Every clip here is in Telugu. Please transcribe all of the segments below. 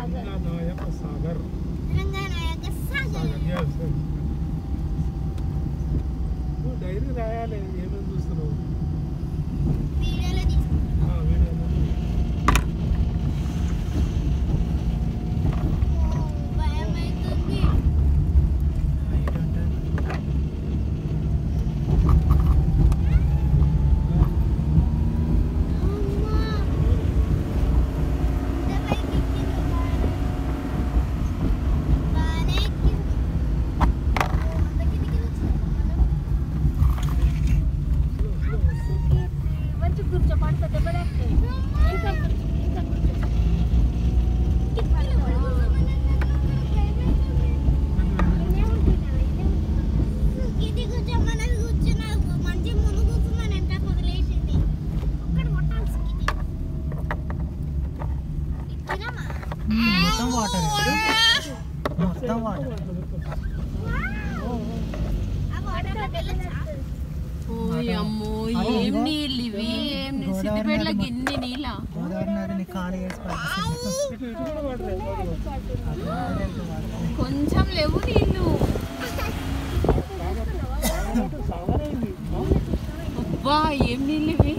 సాగర్ నాయక సాగర్ తెలంగాణ యొక్క సాగర్ సాగర్ yes, yes. నువ్వు డైరీ రాయాలి ఏమేమి చూస్తున్నావు వీడియోలో తీసుకుంటాం ఆ, వీడియోలో. భయం అవుతుంది హైట్ ఉంటుంది అమ్మా ఇంత పైకి ఎక్కింది బాగానే ఎక్కింది అంత కిందికి వచ్చింది మంచి కూర్చో పడుతుంది దెబ్బలేస్తాయి ఇంకా కూర్చో ఇంకా కూర్చో ఇది కూర్చోమన్నది కూర్చున్నా మంచి ముందు కూర్చున్నాను ఎంత వదిలేసింది ఒక్కటి కొట్టాల్సి ఇచ్చినమ్మా మొత్తం వాటర్ మొత్తం వాటర్ ఆ వాటర్ వెళ్ళచ్చా ఓయ్ అమ్మో ఏం నీళ్ళు ఇవి ఏం నీ- గోదావరి సిద్దిపేటలో నది గిన్ని నీళ్ళ గోదావరి నదిని ఖాళీ చేసి పడుతుంది ఇటు ఇటు కూడా వాడలేదు కొంచెం లేవు నీళ్ళు సాగర్ అయింది అబ్బా ఏం నీళ్ళు ఇవి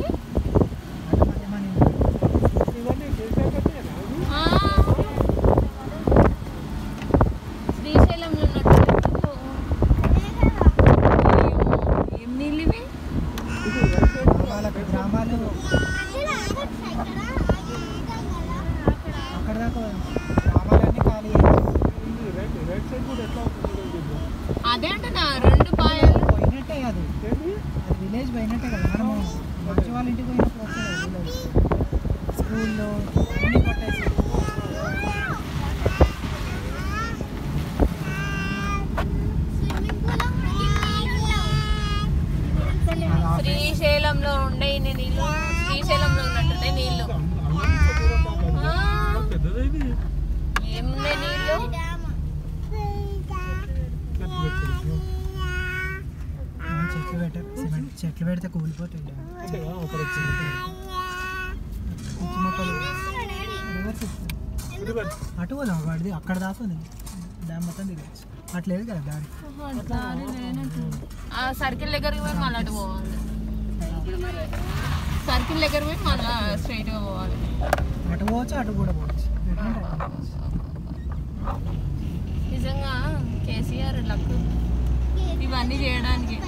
ఇవన్నీ చేసాకనే ఆ. శ్రీశైలంలో ఉన్నట్టు ఏం నీళ్ళు ఇవి ఇది రైట్ సైడ్ వాళ్ళకి గ్రామాలు అక్కడ ఆగొచ్చా ఇక్కడ ఆగి ఉంటాం కదా అక్కడ దాకా గ్రామాలన్నీ ఖాళీ చేసి ఇది రైట్ రైట్ సైడ్ కూడా ఎట్లా అవుతుందో చూద్దాం. అదే అంటున్నా రెండు పాయలు పోయినట్టే కాదు ఏంటి అది విలేజ్ పోయినట్టే కదా మనము మంచి వాళ్ళ ఇంటికి పోయినప్పుడు వస్తుంది కదా విలేజ్ స్కూల్లో అన్ని కొట్టేసి స్విమ్మింగ్ పూల్ నీళ్ళు ఉండవు శ్రీశైలంలో ఉండే ఇన్ని నీళ్ళు శ్రీశైలంలో ఉన్నట్టున్నాయి నీళ్ళు అల్లం దూరం బాగా ఆ, పెద్దది ఇది ఏమున్నాయి నీళ్ళు డ్యామ్ చెట్టు పెట్టు. మనం చెట్లు పెట్టారు సిమెంట్ చెట్లు పెడితే కూలిపోతాయి డ్యామ్. అంటే ఒకరు వచ్చింది పిచ్చి మొక్కలు రివర్స్ ఇస్తుంది. రివర్. అటు పోదాం వాడిది అక్కడ దాకా ఉంది డ్యామ్ మొత్తం దిగచ్చు అట్లేదు కదా దారి దారి లేనట్టుంది. ఆ సర్కిల్ దగ్గరికి పోయి మళ్ళీ అటు పోవాలి సర్కిల్ దగ్గర పోయి మళ్ళీ స్ట్రైట్ గా పోవాలి అటు పోవచ్చు అటు కూడా పోవచ్చు ఎటుంటే అటు పోవచ్చు. నిజంగా కేసీఆర్ లక్ ఇవన్నీ చేయడానికి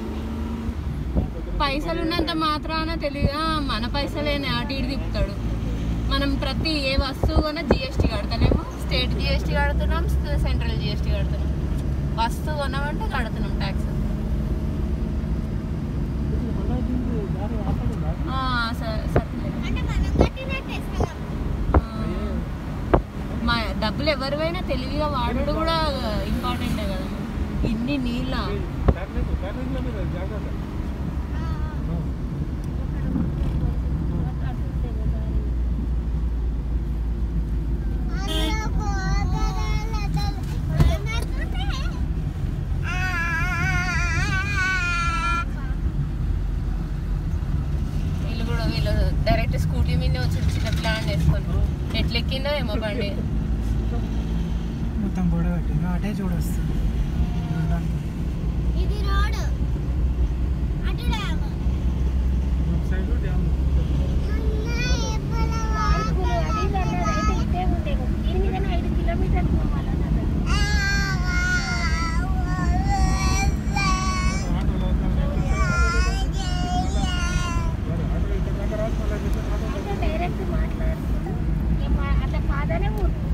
పైసలు ఉన్నంత మాత్రాన తెలియదు మన పైసలేనే అటు ఇటు తిప్పుతాడు మనం ప్రతి ఏ వస్తువు కొన్నా జిఎస్టీ కడతలేము స్టేట్ జిఎస్టీ కడుతున్నాం సెంట్రల్ జిఎస్టీ కడుతున్నాం వస్తువు కొన్నామంటే కడుతున్నాం ట్యాక్స్ ఇది మళ్ళా దీనికి దారి ఆపకుండా సరే సరే అంటే మనం కట్టినట్టే సగం మా డబ్బులు ఎవరివైనా తెలివిగా వాడడం కూడా ఇంపార్టెంటే కదా ఇన్ని నీళ్ళ టర్నింగ్ టర్నింగ్ల మీద జాగ్రత్త వీళ్ళు కూడా వీళ్ళు డైరెక్ట్ స్కూటీ మీద వచ్చి చిన్న ప్లాన్ వేసుకొని ఎట్లా ఎక్కిందో ఏమో బండి మొత్తం గోడ కట్టింది అటే చూడొస్తుంది చూడడానికి. ఇది రోడ్ అటు డ్యామ్ సైడ్ డ్యామ్ ఆటోలో ఆటో ఇక్కడ దాకా రాదు మళ్ళీ రిటర్న్ ఆటో డైరెక్ట్ మాట్లాడుతున్నాం అట్లా కాదనే ఊరు